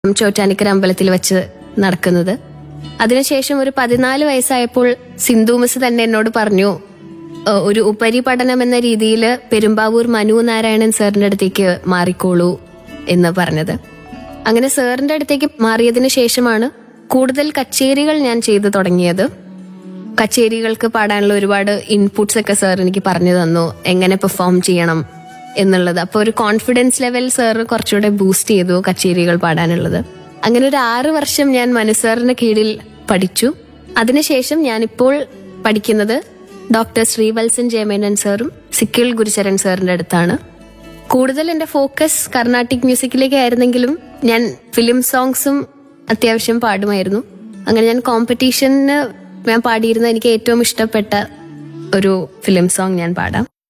ചോറ്റാനിക്കര അമ്പലത്തിൽ വെച്ച് നടക്കുന്നത് അതിനുശേഷം ഒരു പതിനാല് വയസ്സായപ്പോൾ സിന്ധു മിസ് തന്നെ എന്നോട് പറഞ്ഞു "ഏഹ്, ഒരു ഉപരിപഠനം എന്ന രീതിയിൽ പെരുമ്പാവൂർ മനു നാരായണൻ സാറിന്റെ അടുത്തേക്ക് മാറിക്കോളൂ എന്ന് പറഞ്ഞത് അങ്ങനെ സാറിന്റെ അടുത്തേക്ക് മാറിയതിനു ശേഷമാണ് കൂടുതൽ കച്ചേരികൾ ഞാൻ ചെയ്തു തുടങ്ങിയത് കച്ചേരികൾക്ക് പാടാനുള്ള ഒരുപാട് ഇൻപുട്സ് ഒക്കെ സാർ എനിക്ക് പറഞ്ഞു തന്നു എങ്ങനെ പെർഫോം ചെയ്യണം എന്നുള്ളത് അപ്പോൾ ഒരു കോൺഫിഡൻസ് ലെവൽ സാർ കുറച്ചുകൂടെ ബൂസ്റ്റ് ചെയ്തു കച്ചേരികൾ പാടാനുള്ളത് അങ്ങനെ ഒരു ആറ് വർഷം ഞാൻ മനു സാറിന്റെ കീഴിൽ പഠിച്ചു അതിനുശേഷം ഞാനിപ്പോൾ പഠിക്കുന്നത് ഡോക്ടർ ശ്രീവത്സൻ ജയമേനൻ സാറും സിക്കിൾ ഗുരുചരൺ സാറിന്റെ അടുത്താണ് കൂടുതൽ എന്റെ ഫോക്കസ് കർണാട്ടിക് മ്യൂസിക്കിലേക്ക് ആയിരുന്നെങ്കിലും ഞാൻ ഫിലിം സോങ്സും അത്യാവശ്യം പാടുമായിരുന്നു അങ്ങനെ ഞാൻ കോമ്പറ്റീഷന് ഞാൻ പാടിയിരുന്ന എനിക്ക് ഏറ്റവും ഇഷ്ടപ്പെട്ട ഒരു ഫിലിം സോങ് ഞാൻ പാടാം